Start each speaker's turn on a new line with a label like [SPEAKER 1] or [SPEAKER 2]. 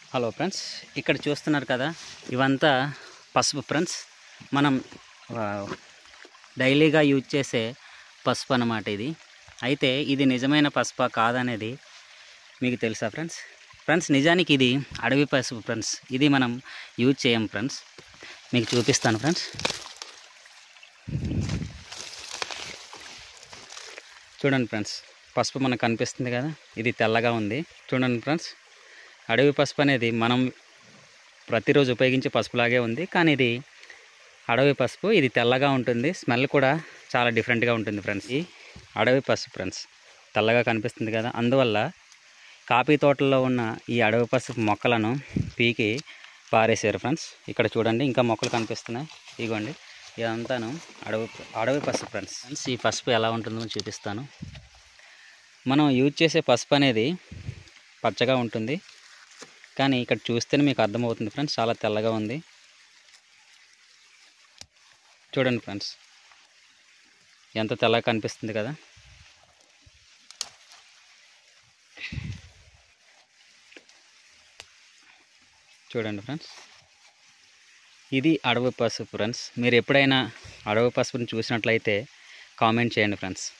[SPEAKER 1] hello friends ఇక్కడ చూస్తున్నారు కదా ఇవంతా పసుపు ఫ్రెండ్స్ మనం ఆ, డైలీగా యూజ్ చేసే పసుపు అన్నమాట ఇది అయితే ఇది నిజమైన పసుపా కాదనేది మీకు తెలుసా ఫ్రెండ్స్ ఫ్రెండ్స్ నిజానికి ఇది అడవి పసుపు ఫ్రెండ్స్ ఇది మనం యూజ్ చేయం ఫ్రెండ్స్ మీకు చూపిస్తాను ఫ్రెండ్స్ చూడండి ఫ్రెండ్స్ పసుపు మనకు కనిపిస్తుంది కదా ఇది తెల్లగా ఉంది చూడండి ఫ్రెండ్స్ అడవి పసుపు అనేది మనం ప్రతిరోజు ఉపయోగించే పసుపులాగే ఉంది కానీ ఇది అడవి పసుపు ఇది తెల్లగా ఉంటుంది స్మెల్ కూడా చాలా డిఫరెంట్గా ఉంటుంది ఫ్రెండ్స్ ఈ అడవి పసుపు ఫ్రెండ్స్ తెల్లగా కనిపిస్తుంది కదా అందువల్ల కాఫీ తోటల్లో ఉన్న ఈ అడవి పసుపు మొక్కలను పీకి పారేసారు ఫ్రెండ్స్ ఇక్కడ చూడండి ఇంకా మొక్కలు కనిపిస్తున్నాయి ఇగోండి ఇదంతాను అడవి అడవి పసుపు ఫ్రెండ్స్ ఫ్రెండ్స్ ఈ పసుపు ఎలా ఉంటుందో చూపిస్తాను మనం యూజ్ చేసే పసుపు అనేది పచ్చగా ఉంటుంది కానీ ఇక్కడ చూస్తేనే మీకు అర్థమవుతుంది ఫ్రెండ్స్ చాలా తెల్లగా ఉంది చూడండి ఫ్రెండ్స్ ఎంత తెల్లగా కనిపిస్తుంది కదా చూడండి ఫ్రెండ్స్ ఇది అడవి పసుపు ఫ్రెండ్స్ మీరు ఎప్పుడైనా అడవి పసుపుని చూసినట్లయితే కామెంట్ చేయండి ఫ్రెండ్స్